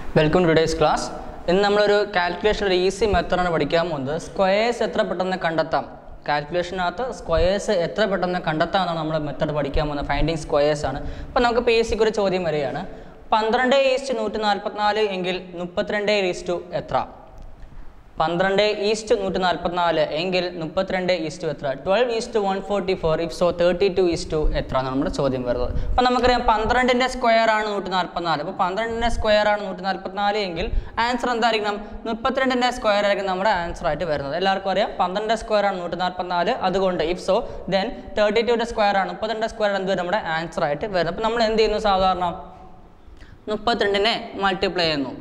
welcome two days class ഇന്ന് നമ്മളൊരു calculation ഒരു ഈസി മെത്തഡാണ് പഠിക്കാൻ പോകുന്നത് സ്ക്വയേഴ്സ് എത്ര പെട്ടെന്ന് കണ്ടെത്താം കാൽക്കുലേഷനകത്ത് സ്ക്വയേഴ്സ് എത്ര പെട്ടെന്ന് കണ്ടെത്താം എന്നാണ് നമ്മൾ മെത്തഡ് പഠിക്കാൻ പോകുന്നത് ഫൈൻഡിങ് സ്ക്വയേഴ്സ് ആണ് അപ്പോൾ നമുക്ക് പി എസ് സിക്ക് ഒരു ചോദ്യം വരികയാണ് പന്ത്രണ്ട് ഈസ്റ്റ് നൂറ്റി നാൽപ്പത്തിനാല് എങ്കിൽ മുപ്പത്തിരണ്ട് ഈസ്റ്റു എത്ര പന്ത്രണ്ട് ഈസ്റ്റ് നൂറ്റി നാൽപ്പത്തിനാല് എങ്കിൽ മുപ്പത്തിരണ്ട് ഈസ്റ്റു എത്ര twelve is to one forty four if so thirty two is to എത്ര എന്നാണ് നമ്മുടെ ചോദ്യം വരുന്നത് അപ്പം നമുക്കറിയാം പന്ത്രണ്ടിൻ്റെ സ്ക്വയർ ആണ് നൂറ്റി നാൽപ്പത്തിനാല് അപ്പോൾ പന്ത്രണ്ടിൻ്റെ സ്ക്വയർ ആണ് നൂറ്റി നാൽപ്പത്തിനാല് എങ്കിൽ ആൻസർ എന്തായിരിക്കണം മുപ്പത്തിരണ്ടിൻ്റെ സ്ക്വയർ ആയിരിക്കും നമ്മുടെ ആൻസർ ആയിട്ട് വരുന്നത് എല്ലാവർക്കും അറിയാം പന്ത്രണ്ട് സ്ക്വയർ ആണ് നൂറ്റി നാൽപ്പത്തിനാല് അതുകൊണ്ട് ഇഫ് സോ ദെൻ തേർട്ടി ടുയുടെ സ്ക്വയർ ആണ് മുപ്പത്തിരണ്ട് സ്ക്വയർ എന്ത് വരും നമ്മുടെ ആൻസർ ആയിട്ട് വരുന്നത് അപ്പോൾ നമ്മൾ എന്ത് ചെയ്യുന്നു സാധാരണ മുപ്പത്തിരണ്ടിനെ മൾട്ടിപ്ലൈ ചെയ്യുന്നു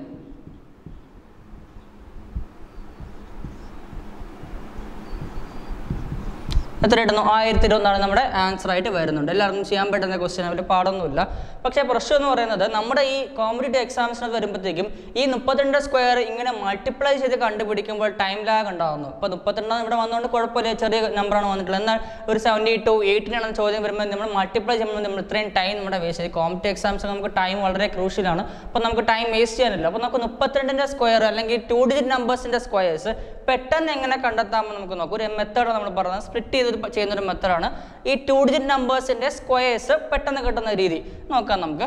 എത്ര ഇടുന്നു ആയിരത്തി ഇരുപതാണ് നമ്മുടെ ആൻസർ ആയിട്ട് വരുന്നുണ്ട് എല്ലാവർക്കും ചെയ്യാൻ പറ്റുന്ന ക്വസ്റ്റ്യൻ അവർ പാടൊന്നുമില്ല പക്ഷേ പ്രശ്നം എന്ന് പറയുന്നത് നമ്മുടെ ഈ കോമ്പറ്റേറ്റീവ് എക്സാംസിന് വരുമ്പോഴത്തേക്കും ഈ മുപ്പത്തിരണ്ട് സ്ക്വയർ ഇങ്ങനെ മൾട്ടിപ്ലൈ ചെയ്ത് കണ്ടുപിടിക്കുമ്പോൾ ടൈം ലാഗ് ഉണ്ടാകുന്നു ഇപ്പോൾ മുപ്പത്തിരണ്ടാണ് ഇവിടെ വന്നുകൊണ്ട് കുഴപ്പമില്ല ചെറിയ നമ്പറാണ് വന്നിട്ടുള്ളത് എന്നാൽ ഒരു സെവൻറ്റി ടു എയ്റ്റിനാണ് ചോദ്യം വരുമ്പോൾ നമ്മൾ മൾട്ടിപ്ലൈ ചെയ്യുമ്പോൾ നമ്മൾ ഇത്രയും ടൈം നമ്മുടെ വേസ്റ്റ് ചെയ്യും കോമ്പറ്റേറ്റീവ് എക്സാംസ് നമുക്ക് ടൈം വളരെ ക്രൂഷ്യലാണ് അപ്പോൾ നമുക്ക് ടൈം വേസ്റ്റ് ചെയ്യാനില്ല അപ്പോൾ നമുക്ക് മുപ്പത്തിരണ്ടിൻ്റെ സ്ക്വയർ അല്ലെങ്കിൽ ടു ഡിജിറ്റ് നമ്പേഴ്സിൻ്റെ സ്ക്വയേഴ്സ് പെട്ടെന്ന് എങ്ങനെ കണ്ടെത്താമെന്ന് നമുക്ക് നോക്കാം ഒരു മെത്തേഡ് നമ്മൾ പറയുന്നത് സ്പ്ലിറ്റ് ചെയ്ത് ചെയ്യുന്ന ഒരു മെത്തേഡാണ് ഈ ടു ഡിജിറ്റ് നമ്പേഴ്സിൻ്റെ സ്ക്വയേഴ്സ് പെട്ടെന്ന് കിട്ടുന്ന രീതി നോക്കാം നമുക്ക്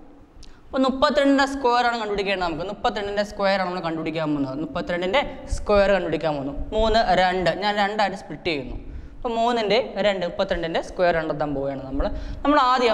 അപ്പോൾ മുപ്പത്തിരണ്ടിൻ്റെ സ്ക്വയർ ആണ് കണ്ടുപിടിക്കേണ്ടത് നമുക്ക് മുപ്പത്തിരണ്ടിൻ്റെ സ്ക്വയർ ആണ് നമ്മൾ കണ്ടുപിടിക്കാൻ പോകുന്നത് മുപ്പത്തിരണ്ടിൻ്റെ സ്ക്വയർ കണ്ടുപിടിക്കാൻ പോകുന്നു മൂന്ന് രണ്ട് ഞാൻ രണ്ടായിട്ട് സ്പ്ലിറ്റ് ചെയ്യുന്നു അപ്പോൾ മൂന്നിൻ്റെ രണ്ട് മുപ്പത്തിരണ്ടിൻ്റെ സ്ക്വയർ കണ്ടെത്താൻ പോവുകയാണ് നമ്മൾ നമ്മൾ ആദ്യം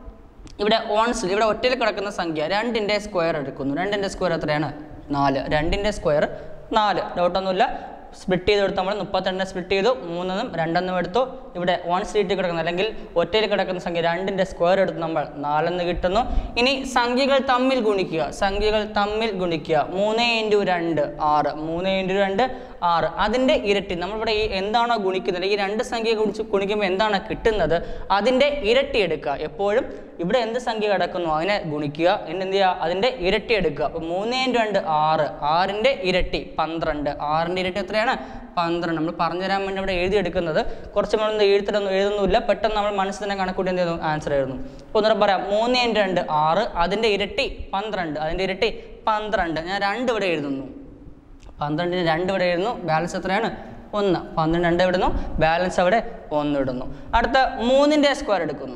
ഇവിടെ ഓൺസിൽ ഇവിടെ ഒറ്റയിൽ കിടക്കുന്ന സംഖ്യ രണ്ടിൻ്റെ സ്ക്വയർ എടുക്കുന്നു രണ്ടിൻ്റെ സ്ക്വയർ എത്രയാണ് നാല് രണ്ടിൻ്റെ സ്ക്വയർ നാല് ഡൗട്ടൊന്നുമില്ല സ്പ്ലിറ്റ് ചെയ്ത് കൊടുത്ത് നമ്മൾ മുപ്പത്തിരണ്ടിനെ സ്പ്ലിറ്റ് ചെയ്തു മൂന്നെന്നും രണ്ടെന്നും എടുത്തു ഇവിടെ വൺ സീറ്റിൽ കിടക്കുന്ന അല്ലെങ്കിൽ ഒറ്റയിൽ കിടക്കുന്ന സംഖ്യ രണ്ടിൻ്റെ സ്ക്വയർ എടുത്ത് നമ്മൾ നാലെന്ന് കിട്ടുന്നു ഇനി സംഖ്യകൾ തമ്മിൽ ഗുണിക്കുക സംഖ്യകൾ തമ്മിൽ ഗുണിക്കുക മൂന്ന് ഇൻറ്റു രണ്ട് ആറ് മൂന്ന് ഇൻറ്റു രണ്ട് ആറ് അതിൻ്റെ ഇരട്ടി നമ്മളിവിടെ ഈ എന്താണോ ഗുണിക്കുന്നത് ഈ രണ്ട് സംഖ്യ ഗുണിച്ച് ഗുണിക്കുമ്പോൾ എന്താണ് കിട്ടുന്നത് അതിൻ്റെ ഇരട്ടി എടുക്കുക എപ്പോഴും ഇവിടെ എന്ത് സംഖ്യ കിടക്കുന്നു അതിനെ ഗുണിക്കുക എന്നിട്ട് എന്ത് ചെയ്യുക അതിൻ്റെ ഇരട്ടി എടുക്കുക അപ്പോൾ മൂന്ന് ഇൻറ്റു രണ്ട് ആറ് ആറിൻ്റെ ഇരട്ടി പന്ത്രണ്ട് ആറിൻ്റെ ഇരട്ടി എത്രയാണ് പന്ത്രണ്ട് നമ്മൾ പറഞ്ഞു തരാൻ വേണ്ടി ഇവിടെ എഴുതിയെടുക്കുന്നത് കുറച്ച് നമ്മളൊന്നും എഴുത്തിട്ടൊന്നും എഴുതുന്നില്ല പെട്ടെന്ന് നമ്മൾ മനസ്സിൽ തന്നെ കണക്കൂട്ടി എന്ത് ചെയ്യുന്നു ആൻസർ എഴുതുന്നു അപ്പോൾ ഒന്നുകൂടെ പറയാം മൂന്ന് ഇൻറ്റു രണ്ട് ആറ് അതിൻ്റെ ഇരട്ടി പന്ത്രണ്ട് അതിൻ്റെ ഇരട്ടി പന്ത്രണ്ട് ഞാൻ രണ്ട് ഇവിടെ എഴുതുന്നു പന്ത്രണ്ടിന് രണ്ട് ഇവിടെ എഴുതുന്നു ബാലൻസ് എത്രയാണ് ഒന്ന് പന്ത്രണ്ട് രണ്ട് ഇടുന്നു ബാലൻസ് അവിടെ ഒന്ന് ഇടുന്നു അടുത്ത മൂന്നിൻ്റെ സ്ക്വയർ എടുക്കുന്നു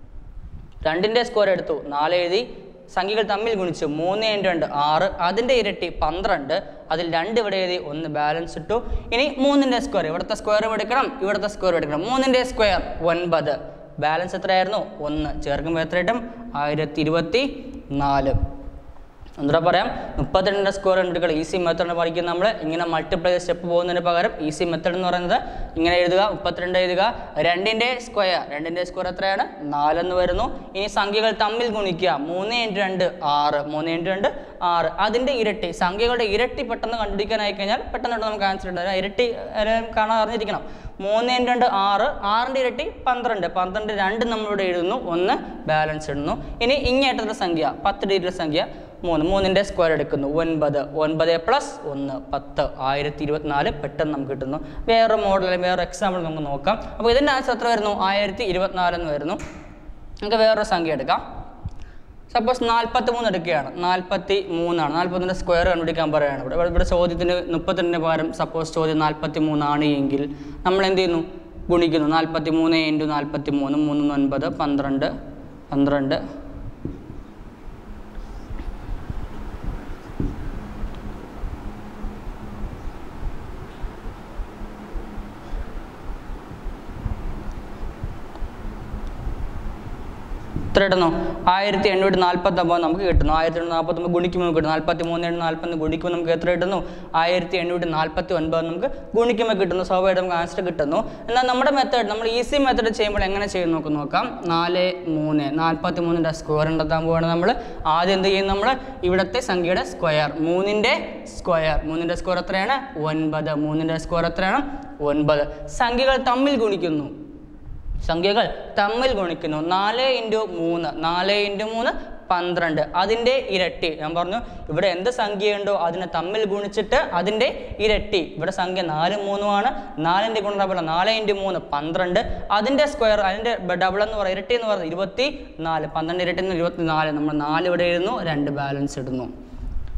രണ്ടിൻ്റെ സ്ക്വയർ എടുത്തു നാല് എഴുതി സംഖ്യകൾ തമ്മിൽ ഗുണിച്ചു മൂന്ന് ഇൻറ്റു രണ്ട് ആറ് അതിൻ്റെ ഇരട്ടി പന്ത്രണ്ട് അതിൽ രണ്ട് ഇവിടെ എഴുതി ഒന്ന് ബാലൻസ് ഇട്ടു ഇനി മൂന്നിൻ്റെ സ്ക്വയർ ഇവിടുത്തെ സ്ക്വയറും എടുക്കണം ഇവിടുത്തെ സ്ക്വയർ എടുക്കണം മൂന്നിൻ്റെ സ്ക്വയർ ഒൻപത് ബാലൻസ് എത്രയായിരുന്നു ഒന്ന് ചേർക്കുമ്പോൾ എത്ര കിട്ടും ആയിരത്തി ഇരുപത്തി നാല് എന്താ പറയാം മുപ്പത്തിരണ്ടിൻ്റെ സ്കോർ കണ്ടുപിടിക്കുക ഈസി മെത്തേഡ് പഠിക്കുന്ന നമ്മൾ ഇങ്ങനെ മൾട്ടിപ്ലൈ സ്റ്റെപ്പ് പോകുന്നതിന് പകരം ഈസി മെത്തേഡ് എന്ന് പറയുന്നത് ഇങ്ങനെ എഴുതുക മുപ്പത്തിരണ്ട് എഴുതുക രണ്ടിൻ്റെ സ്ക്വയർ രണ്ടിൻ്റെ സ്ക്വയർ എത്രയാണ് നാലെന്ന് വരുന്നു ഇനി സംഖ്യകൾ തമ്മിൽ ഗുണിക്കുക മൂന്ന് ഇൻറ്റു രണ്ട് ആറ് മൂന്ന് ഇൻറ്റു രണ്ട് ആറ് അതിൻ്റെ ഇരട്ടി സംഖ്യകളുടെ ഇരട്ടി പെട്ടെന്ന് കണ്ടുപിടിക്കാനായി കഴിഞ്ഞാൽ പെട്ടെന്ന് നമുക്ക് ആൻസർ ഉണ്ട് ഇരട്ടി എല്ലാവരും കാണാൻ അറിഞ്ഞിരിക്കണം മൂന്ന് ഇൻറ്റു രണ്ട് ആറ് ആറിൻ്റെ ഇരട്ടി പന്ത്രണ്ട് പന്ത്രണ്ട് രണ്ട് നമ്മളിവിടെ എഴുതുന്നു ഒന്ന് ബാലൻസ് ഇടുന്നു ഇനി ഇങ്ങേറ്റത്തെ സംഖ്യ പത്ത് ഡിഗ്രി സംഖ്യ മൂന്ന് മൂന്നിൻ്റെ സ്ക്വയർ എടുക്കുന്നു ഒൻപത് ഒൻപത് പ്ലസ് ഒന്ന് പത്ത് ആയിരത്തി ഇരുപത്തിനാല് പെട്ടെന്ന് നമുക്ക് കിട്ടുന്നു വേറെ മോഡൽ വേറെ എക്സാമ്പിൾ നമുക്ക് നോക്കാം അപ്പോൾ ഇതിൻ്റെ ആൻസർ എത്ര വരുന്നു ആയിരത്തി ഇരുപത്തിനാല് എന്ന് വരുന്നു നമുക്ക് വേറൊരു സംഖ്യ എടുക്കാം സപ്പോസ് നാൽപ്പത്തി മൂന്ന് എടുക്കുകയാണ് നാൽപ്പത്തി മൂന്നാണ് നാൽപ്പത്തിൻ്റെ സ്ക്വയർ കണ്ടുപിടിക്കാൻ പറയുകയാണ് ഇവിടെ ഇവിടെ ചോദ്യത്തിന് മുപ്പത്തിരണ്ടിന് പകരം സപ്പോസ് ചോദ്യം നാൽപ്പത്തി മൂന്നാണ് എങ്കിൽ നമ്മൾ എന്ത് ചെയ്യുന്നു ഗുണിക്കുന്നു നാൽപ്പത്തി മൂന്ന് ഇൻറ്റു നാൽപ്പത്തി മൂന്ന് മൂന്ന് ഒൻപത് പന്ത്രണ്ട് പന്ത്രണ്ട് എത്ര ഇടുന്നു ആയിരത്തി എണ്ണൂറ്റി നാൽപ്പത്തൊമ്പത് നമുക്ക് കിട്ടുന്നു ആയിരത്തി എണ്ണൂറ്റി നാൽപ്പത്തൊമ്പത് ഗുണിക്കുമ്പോൾ നമുക്ക് കിട്ടുന്നു നാൽപ്പത്തി മൂന്ന് എണ്ണൂറ്റി നാൽപ്പത്തി ഗുണിക്കുമ്പോൾ നമുക്ക് എത്ര കിട്ടുന്നു ആയിരത്തി എണ്ണൂറ്റി നാൽപ്പത്തി ഒൻപത് നമുക്ക് ഗുണിക്കുമ്പോൾ കിട്ടുന്നു സ്വാഭാവികമായിട്ട് നമുക്ക് ആൻസർ കിട്ടുന്നു എന്നാൽ നമ്മുടെ മെത്തേഡ് നമ്മൾ ഈസി മെത്തേഡ് ചെയ്യുമ്പോൾ എങ്ങനെ ചെയ്യും നമുക്ക് നോക്കാം നാല് മൂന്ന് നാൽപ്പത്തി മൂന്നിൻ്റെ സ്ക്വയർ കണ്ടെത്താൻ പോവുകയാണ് നമ്മൾ ആദ്യം എന്ത് ചെയ്യും നമ്മൾ ഇവിടുത്തെ സംഖ്യയുടെ സ്ക്വയർ മൂന്നിൻ്റെ സ്ക്വയർ മൂന്നിൻ്റെ സ്ക്വയർ എത്രയാണ് ഒൻപത് മൂന്നിൻ്റെ സ്ക്വയർ എത്രയാണ് ഒൻപത് സംഖ്യകൾ തമ്മിൽ ഗുണിക്കുന്നു സംഖ്യകൾ തമ്മിൽ ഗുണിക്കുന്നു നാല് ഇൻറ്റു മൂന്ന് നാല് ഇൻറ്റു മൂന്ന് പന്ത്രണ്ട് അതിൻ്റെ ഇരട്ടി ഞാൻ പറഞ്ഞു ഇവിടെ എന്ത് സംഖ്യയുണ്ടോ അതിനെ തമ്മിൽ ഗുണിച്ചിട്ട് അതിൻ്റെ ഇരട്ടി ഇവിടെ സംഖ്യ നാലും മൂന്നുമാണ് നാലിൻ്റെ ഗുണഫലം നാല് ഇൻറ്റു മൂന്ന് പന്ത്രണ്ട് അതിൻ്റെ സ്ക്വയർ അതിൻ്റെ ഡബിൾ എന്ന് പറയുന്നത് ഇരട്ടി എന്ന് പറയുന്നത് ഇരുപത്തി നാല് പന്ത്രണ്ട് ഇരട്ടി എന്ന് ഇരുപത്തി നാല് നമ്മൾ നാല് ഇവിടെ എഴുതുന്നു രണ്ട് ബാലൻസ് ഇടുന്നു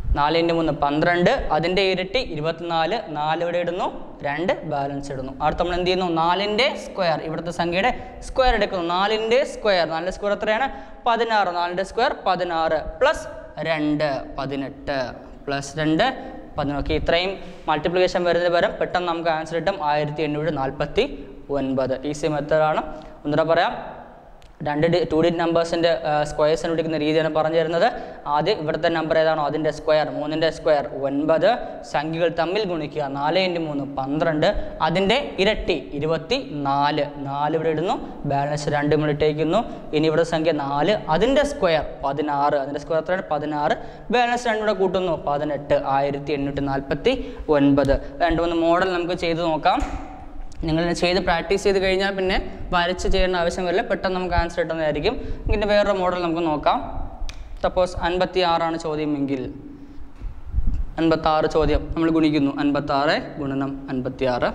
നാല് ഇൻറ്റു മൂന്ന് പന്ത്രണ്ട് അതിൻ്റെ ഇരട്ടി ഇരുപത്തിനാല് നാല് ഇവിടെ ഇടുന്നു രണ്ട് ബാലൻസ് ഇടുന്നു അടുത്ത നമ്മൾ എന്ത് ചെയ്യുന്നു നാലിൻ്റെ സ്ക്വയർ ഇവിടുത്തെ സംഖ്യയുടെ സ്ക്വയർ എടുക്കുന്നു നാലിൻ്റെ സ്ക്വയർ നാലിൻ്റെ സ്ക്വയർ എത്രയാണ് പതിനാറ് നാലിൻ്റെ സ്ക്വയർ പതിനാറ് പ്ലസ് രണ്ട് പതിനെട്ട് പ്ലസ് രണ്ട് പതിനൊക്കെ ഇത്രയും മൾട്ടിപ്ലിക്കേഷൻ വരുന്നതിന് പകരം പെട്ടെന്ന് നമുക്ക് ആൻസർ കിട്ടും ആയിരത്തി എണ്ണൂറ്റി നാൽപ്പത്തി ഒൻപത് ഈസി മെത്തേഡാണ് ഒന്നുകൂടെ പറയാം രണ്ട് ഡി ടു ഡിറ്റ് നമ്പേഴ്സിൻ്റെ സ്ക്വയേഴ്സ് കണ്ടുപിടിക്കുന്ന രീതിയാണ് പറഞ്ഞു തരുന്നത് ആദ്യം ഇവിടുത്തെ നമ്പർ ഏതാണോ അതിൻ്റെ സ്ക്വയർ മൂന്നിൻ്റെ സ്ക്വയർ ഒൻപത് സംഖ്യകൾ തമ്മിൽ ഗുണിക്കുക നാല് ഇൻറ്റു മൂന്ന് പന്ത്രണ്ട് അതിൻ്റെ ഇരട്ടി ഇരുപത്തി നാല് നാല് ഇവിടെ ഇടുന്നു ബാലൻസ് രണ്ട് മിനിറ്റേക്കുന്നു ഇനി ഇവിടെ സംഖ്യ നാല് അതിൻ്റെ സ്ക്വയർ പതിനാറ് അതിൻ്റെ സ്ക്വയർ എത്രയാണ് പതിനാറ് ബാലൻസ് രണ്ടും കൂടെ കൂട്ടുന്നു പതിനെട്ട് ആയിരത്തി എണ്ണൂറ്റി നാൽപ്പത്തി ഒൻപത് രണ്ട് മൂന്ന് മോഡൽ നമുക്ക് ചെയ്ത് നോക്കാം നിങ്ങൾ ചെയ്ത് പ്രാക്ടീസ് ചെയ്ത് കഴിഞ്ഞാൽ പിന്നെ വരച്ച് ചെയ്യേണ്ട ആവശ്യം വരില്ല പെട്ടെന്ന് നമുക്ക് ആൻസർ കിട്ടുന്നതായിരിക്കും ഇതിൻ്റെ വേറൊരു മോഡൽ നമുക്ക് നോക്കാം സപ്പോസ് അൻപത്തി ആറാണ് ചോദ്യമെങ്കിൽ അൻപത്താറ് ചോദ്യം നമ്മൾ ഗുണിക്കുന്നു അൻപത്താറ് ഗുണനം അൻപത്തി ആറ്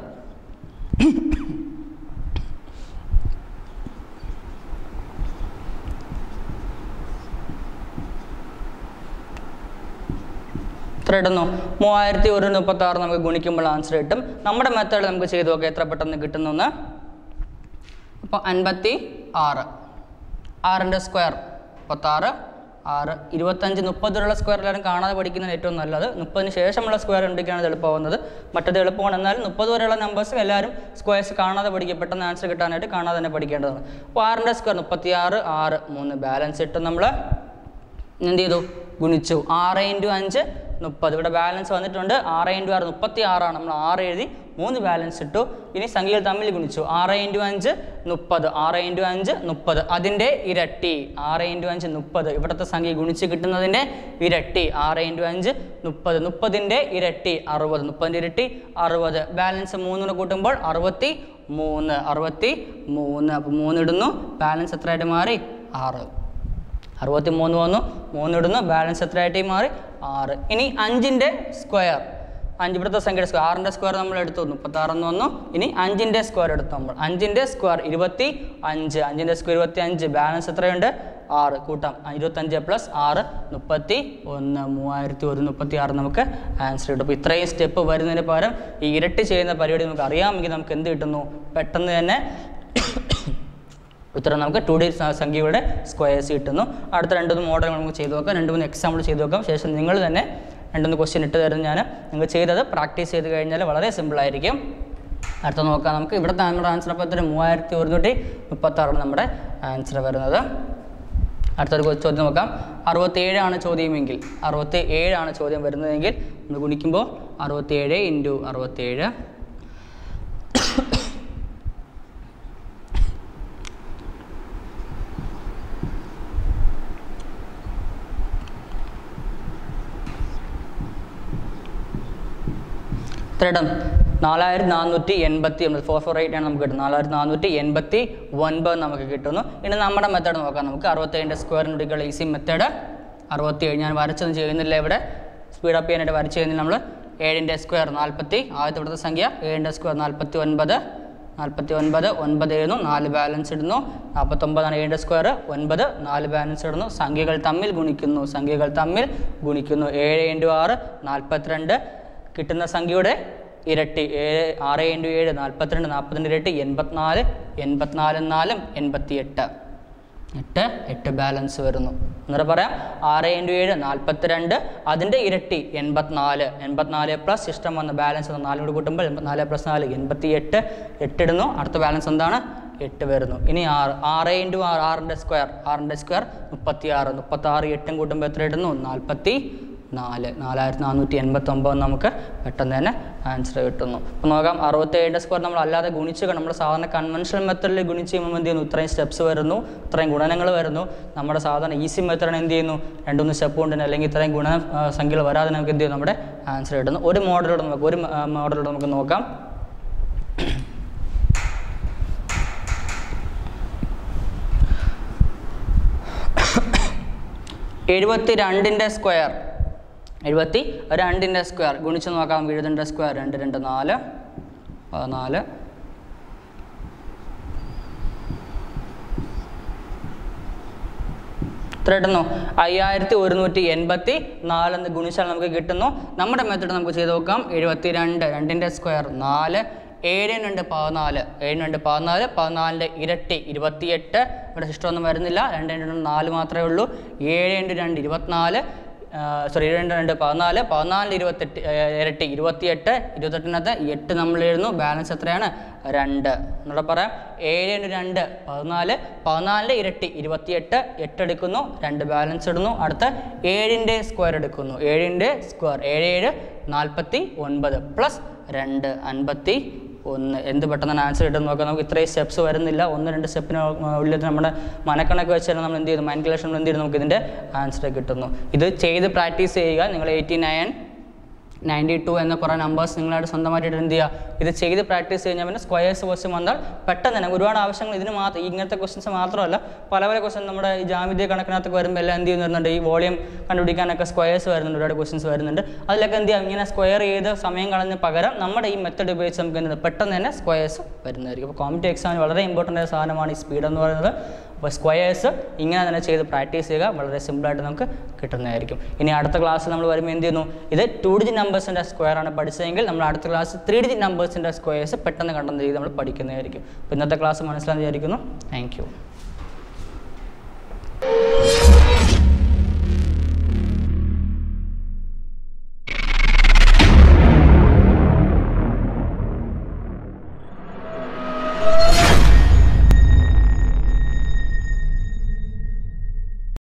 എത്ര ഇടുന്നു മൂവായിരത്തി ഒരു മുപ്പത്തി ആറ് നമുക്ക് ഗുണിക്കുമ്പോൾ ആൻസർ കിട്ടും നമ്മുടെ മെത്തേഡ് നമുക്ക് ചെയ്ത് നോക്കാം എത്ര പെട്ടെന്ന് കിട്ടുന്നു അപ്പോൾ അൻപത്തി ആറ് ആറിൻ്റെ സ്ക്വയർ മുപ്പത്താറ് ആറ് ഇരുപത്തഞ്ച് മുപ്പതിലുള്ള സ്ക്വയർ എല്ലാവരും കാണാതെ പഠിക്കുന്നതാണ് ഏറ്റവും നല്ലത് മുപ്പതിന് ശേഷമുള്ള സ്ക്വയർ ഉണ്ടെങ്കിലാണ് ഇത് എളുപ്പമാവുന്നത് മറ്റത് എളുപ്പമാണ് എന്നാൽ മുപ്പത് വരെയുള്ള നമ്പേഴ്സ് എല്ലാവരും സ്ക്വയർസ് കാണാതെ പഠിക്കുക പെട്ടെന്ന് ആൻസർ കിട്ടാനായിട്ട് കാണാതെ തന്നെ പഠിക്കേണ്ടതാണ് അപ്പോൾ ആറിൻ്റെ സ്ക്വയർ മുപ്പത്തി ആറ് ആറ് മൂന്ന് ബാലൻസ് ഇട്ട് നമ്മൾ എന്ത് ചെയ്തു ഗുണിച്ചു ആറ് ഇൻറ്റു അഞ്ച് മുപ്പത് ഇവിടെ ബാലൻസ് വന്നിട്ടുണ്ട് ആറ് ഇൻറ്റു ആറ് മുപ്പത്തി ആറാണ് നമ്മൾ ആറ് എഴുതി മൂന്ന് ബാലൻസ് ഇട്ടു ഇനി സംഖ്യകൾ തമ്മിൽ ഗുണിച്ചു ആറ് ഇൻറ്റു അഞ്ച് മുപ്പത് ആറ് ഇൻറ്റു അഞ്ച് മുപ്പത് അതിൻ്റെ ഇരട്ടി ആറ് ഇൻറ്റു അഞ്ച് മുപ്പത് ഇവിടുത്തെ സംഖ്യ ഗുണിച്ച് കിട്ടുന്നതിൻ്റെ ഇരട്ടി ആറ് ഇൻറ്റു അഞ്ച് മുപ്പത് മുപ്പതിൻ്റെ ഇരട്ടി അറുപത് മുപ്പതിൻ്റെ ഇരട്ടി അറുപത് ബാലൻസ് മൂന്നിന് കൂട്ടുമ്പോൾ അറുപത്തി മൂന്ന് അറുപത്തി മൂന്ന് അപ്പോൾ മൂന്ന് ഇടുന്നു ബാലൻസ് എത്രയായിട്ട് മാറി ആറ് അറുപത്തി മൂന്ന് വന്നു മൂന്ന് ഇടുന്നു ബാലൻസ് എത്രയായിട്ട് മാറി ആറ് ഇനി അഞ്ചിൻ്റെ സ്ക്വയർ അഞ്ച് ഇവിടുത്തെ സംഖ്യയുടെ സ്ക്വയർ ആറിൻ്റെ സ്ക്വയർ നമ്മൾ എടുത്തു മുപ്പത്താറെന്ന് വന്നു ഇനി അഞ്ചിൻ്റെ സ്ക്വയർ എടുത്തു നമ്മൾ അഞ്ചിൻ്റെ സ്ക്വയർ ഇരുപത്തി അഞ്ച് അഞ്ചിൻ്റെ സ്ക്വയർ ഇരുപത്തി അഞ്ച് ബാലൻസ് എത്രയുണ്ട് ആറ് കൂട്ടാം ഇരുപത്തഞ്ച് പ്ലസ് ആറ് മുപ്പത്തി ഒന്ന് മൂവായിരത്തി ഒരു മുപ്പത്തി ആറ് നമുക്ക് ആൻസർ കിട്ടും അപ്പോൾ ഇത്രയും സ്റ്റെപ്പ് വരുന്നതിന് പകരം ഈ ഇരട്ടി ചെയ്യുന്ന പരിപാടി നമുക്ക് അറിയാമെങ്കിൽ നമുക്ക് എന്ത് കിട്ടുന്നു പെട്ടെന്ന് തന്നെ ഉത്തരം നമുക്ക് ടു ഡി സംഖ്യയുടെ സ്ക്വയേഴ്സ് കിട്ടുന്നു അടുത്ത രണ്ട് മൂന്ന് മോഡൽ നമുക്ക് ചെയ്ത് നോക്കാം രണ്ട് മൂന്ന് എക്സാമ്പിൾ ചെയ്ത് നോക്കാം ശേഷം നിങ്ങൾ തന്നെ രണ്ടൊന്ന് ക്വസ്റ്റ്യൻ ഇട്ട് തരുന്ന ഞാൻ നിങ്ങൾ ചെയ്തത് പ്രാക്ടീസ് ചെയ്ത് കഴിഞ്ഞാൽ വളരെ സിമ്പിളായിരിക്കും അടുത്ത നോക്കാം നമുക്ക് ഇവിടുത്തെ നമ്മുടെ ആൻസർ അപ്പോൾ എത്ര മൂവായിരത്തി ഒരുന്നൂറ്റി മുപ്പത്താറാണ് നമ്മുടെ ആൻസർ വരുന്നത് അടുത്തൊരു കൊ- ചോദ്യം നോക്കാം അറുപത്തേഴാണ് ചോദ്യമെങ്കിൽ അറുപത്തി ഏഴാണ് ചോദ്യം വരുന്നതെങ്കിൽ നമ്മൾ ഗുണിക്കുമ്പോൾ അറുപത്തേഴ് ഇൻറ്റു അറുപത്തേഴ് ത്രിടം നാലായിരത്തി നാനൂറ്റി എൺപത്തി ഒമ്പത് ഫോർ ഫോർ എയ്റ്റ് ആണ് നമുക്ക് കിട്ടുന്നത് നാലായിരത്തി നാനൂറ്റി എൺപത്തി ഒൻപത് നമുക്ക് കിട്ടുന്നു ഇനി നമ്മുടെ മെത്തേഡ് നോക്കാം നമുക്ക് അറുപത്തേഴിൻ്റെ സ്ക്വയറിനുള്ള ഈസി മെത്തേഡ് അറുപത്തിയേഴ് ഞാൻ വരച്ചൊന്നും ചെയ്യുന്നില്ല ഇവിടെ സ്പീഡ് അപ്പ് ചെയ്യാനായിട്ട് വരച്ച് ചെയ്യുന്നില്ല നമ്മൾ ഏഴിൻ്റെ സ്ക്വയർ നാൽപ്പത്തി ആദ്യത്തെ ഇവിടുത്തെ സംഖ്യ ഏഴിൻ്റെ സ്ക്വയർ നാൽപ്പത്തി ഒൻപത് നാൽപ്പത്തി ഒൻപത് ഒൻപത് എഴുതുന്നു നാല് ബാലൻസ് ഇടുന്നു നാൽപ്പത്തൊമ്പതാണ് ഏഴിൻ്റെ സ്ക്വയർ ഒൻപത് നാല് ബാലൻസ് ഇടുന്നു സംഖ്യകൾ തമ്മിൽ ഗുണിക്കുന്നു സംഖ്യകൾ തമ്മിൽ ഗുണിക്കുന്നു ഏഴ് ഇൻറ്റു ആറ് നാൽപ്പത്തിരണ്ട് കിട്ടുന്ന സംഖ്യയുടെ ഇരട്ടി ഏഴ് ആറ് ഇൻറ്റു ഏഴ് നാൽപ്പത്തിരണ്ട് നാൽപ്പത്തിൻ്റെ ഇരട്ടി എൺപത്തിനാല് എൺപത്തിനാല് നാലും എൺപത്തി എട്ട് എട്ട് എട്ട് ബാലൻസ് വരുന്നു എന്നിട്ട് പറയാം ആറ് ഇൻറ്റു ഏഴ് നാൽപ്പത്തിരണ്ട് അതിൻ്റെ ഇരട്ടി എൺപത്തിനാല് എൺപത്തിനാല് പ്ലസ് ഇഷ്ടം വന്ന ബാലൻസ് വന്ന് നാല് കൂടി കൂട്ടുമ്പോൾ എൺപത്തിനാല് പ്ലസ് നാല് എൺപത്തി എട്ട് എട്ടിടുന്നു അടുത്ത ബാലൻസ് എന്താണ് എട്ട് വരുന്നു ഇനി ആറ് ആറ് ഇൻറ്റു ആറ് ആറിൻ്റെ സ്ക്വയർ ആറിൻ്റെ സ്ക്വയർ മുപ്പത്തി ആറ് മുപ്പത്തി ആറ് എട്ടും കൂട്ടുമ്പോൾ എത്ര ഇടുന്നു നാൽപ്പത്തി നാല് നാലായിരത്തി നാനൂറ്റി എൺപത്തൊമ്പത് നമുക്ക് പെട്ടെന്ന് തന്നെ ആൻസർ കിട്ടുന്നു അപ്പോൾ നോക്കാം അറുപത്തേഴിൻ്റെ സ്കോർ നമ്മൾ അല്ലാതെ ഗുണിച്ച് നമ്മൾ സാധാരണ കൺവെൻഷണൽ മെത്തഡിൽ ഗുണിച്ച് ചെയ്യുമ്പോൾ എന്ത് ചെയ്യുന്നു ഇത്രയും സ്റ്റെപ്സ് വരുന്നു ഇത്രയും ഗുണനങ്ങൾ വരുന്നു നമ്മുടെ സാധാരണ ഈസി മെത്തഡിന് എന്ത് ചെയ്യുന്നു രണ്ടുമൂന്ന് സ്റ്റെപ്പ് കൊണ്ട് തന്നെ അല്ലെങ്കിൽ ഇത്രയും ഗുണ ആ, സംഖ്യകൾ വരാതെ നമുക്ക് എന്ത് ചെയ്യും നമ്മുടെ ആൻസർ കിട്ടുന്നു ഒരു മോഡലോട് നമുക്ക് ഒരു മോഡലോട് നമുക്ക് നോക്കാം എഴുപത്തി രണ്ടിൻ്റെ സ്ക്വയർ എഴുപത്തി രണ്ടിൻ്റെ സ്ക്വയർ ഗുണിച്ച് നോക്കാം എഴുപത്തിൻ്റെ സ്ക്വയർ രണ്ട് രണ്ട് നാല് പതിനാല് എത്ര കിട്ടുന്നു അയ്യായിരത്തി ഒരുന്നൂറ്റി എൺപത്തി നാലെന്ന് ഗുണിച്ചാൽ നമുക്ക് കിട്ടുന്നു നമ്മുടെ മെത്തേഡ് നമുക്ക് ചെയ്ത് നോക്കാം എഴുപത്തി രണ്ട് രണ്ടിൻ്റെ സ്ക്വയർ നാല് ഏഴ് രണ്ട് പതിനാല് ഏഴ് രണ്ട് പതിനാല് പതിനാലിൻ്റെ ഇരട്ടി ഇരുപത്തിയെട്ട് ഇവിടെ ശിഷ്ടമൊന്നും വരുന്നില്ല രണ്ട് രണ്ട് നാല് മാത്രമേ ഉള്ളൂ ഏഴ് ഇൻറ്റു രണ്ട് ഇരുപത്തിനാല് സോറി ഏഴ് രണ്ട് രണ്ട് പതിനാല് പതിനാലിൻ്റെ ഇരുപത്തെട്ട് ഏഹ്, ഇരട്ടി ഇരുപത്തിയെട്ട് ഇരുപത്തെട്ടിനകത്ത് എട്ട് നമ്മൾ എഴുതുന്നു ബാലൻസ് എത്രയാണ് രണ്ട് എന്നൂടെ പറയാം ഏഴ് ഇൻറ്റു രണ്ട് പതിനാല് പതിനാലിൻ്റെ ഇരട്ടി ഇരുപത്തിയെട്ട് എട്ട് എടുക്കുന്നു രണ്ട് ബാലൻസ് ഇടുന്നു അടുത്ത ഏഴിൻ്റെ സ്ക്വയർ എടുക്കുന്നു ഏഴിൻ്റെ സ്ക്വയർ ഏഴ് ഏഴ് നാൽപ്പത്തി ഒൻപത് പ്ലസ് രണ്ട് അൻപത്തി ഒന്ന് എന്ത് പെട്ടെന്ന് ആൻസർ കിട്ടും നോക്കാം നമുക്ക് ഇത്രയും സ്റ്റെപ്സ് വരുന്നില്ല ഒന്ന് രണ്ട് സ്റ്റെപ്പിന് ഉള്ളിൽ നമ്മുടെ മനക്കണക്ക് വെച്ചാൽ നമ്മൾ എന്ത് ചെയ്യുന്നു മൈൻഡ് കലക്ഷൻ എന്ത് ചെയ്യുന്നു നമുക്ക് ഇതിൻ്റെ ആൻസർ കിട്ടുന്നു ഇത് ചെയ്ത് പ്രാക്ടീസ് ചെയ്യുക നിങ്ങൾ എയ്റ്റി നയൻ നയൻറ്റി ടു എന്ന കുറേ നമ്പേഴ്സ് നിങ്ങളായിട്ട് സ്വന്തമായിട്ട് എന്ത് ചെയ്യുക ഇത് ചെയ്ത് പ്രാക്ടീസ് കഴിഞ്ഞാൽ പിന്നെ സ്ക്വയേഴ്സ് ക്വസ്റ്റ്യൻ വന്നാൽ പെട്ടെന്ന് തന്നെ ഒരുപാട് ആവശ്യങ്ങൾ ഇതിന് മാത്രം ഇങ്ങനത്തെ ക്വസ്റ്റ്യൻസ് മാത്രമല്ല പല പല ക്വസ്റ്റ്യൻ നമ്മുടെ ഈ ജാമിതീയ കണക്കിനകത്തൊക്കെ വരുമ്പോൾ എല്ലാം എന്ത് ചെയ്യുന്നുണ്ട് ഈ വോളിയം കണ്ടുപിടിക്കാനൊക്കെ സ്ക്വയേഴ്സ് വരുന്നുണ്ട് ഒരുപാട് ക്വസ്റ്റ്യൻസ് വരുന്നുണ്ട് അതിലൊക്കെ എന്ത് ചെയ്യാം ഇങ്ങനെ സ്ക്വയർ ചെയ്ത് സമയം കളഞ്ഞ് പകരം നമ്മുടെ ഈ മെത്തഡ് ഉപയോഗിച്ച് നമുക്ക് എന്ത് പെട്ടെന്ന് തന്നെ സ്ക്വയേഴ്സ് വരുന്നതായിരിക്കും അപ്പോൾ കോമ്പറ്റീവ് എക്സാമിന് വളരെ ഇമ്പോർട്ടൻ്റ് ആയ സാധനമാണ് ഈ സ്പീഡ് എന്ന് പറയുന്നത് അപ്പോൾ സ്ക്വയേഴ്സ് ഇങ്ങനെ തന്നെ ചെയ്ത് പ്രാക്ടീസ് ചെയ്യുക വളരെ സിമ്പിളായിട്ട് നമുക്ക് കിട്ടുന്നതായിരിക്കും ഇനി അടുത്ത ക്ലാസ് നമ്മൾ വരുമ്പോൾ എന്ത് ചെയ്യുന്നു ഇത് ടു ഡിജിറ്റ് നമ്പേഴ്സിൻ്റെ സ്ക്വയർ ആണ് പഠിച്ചതെങ്കിൽ നമ്മൾ അടുത്ത ക്ലാസ് ത്രീ ഡിജിറ്റ് നമ്പേഴ്സിൻ്റെ സ്ക്വയേഴ്സ് പെട്ടെന്ന് കണ്ടെന്ന് ചെയ്ത് നമ്മൾ പഠിക്കുന്നതായിരിക്കും അപ്പോൾ ഇന്നത്തെ ക്ലാസ് മനസ്സിലാന്ന് വിചാരിക്കുന്നു താങ്ക് യു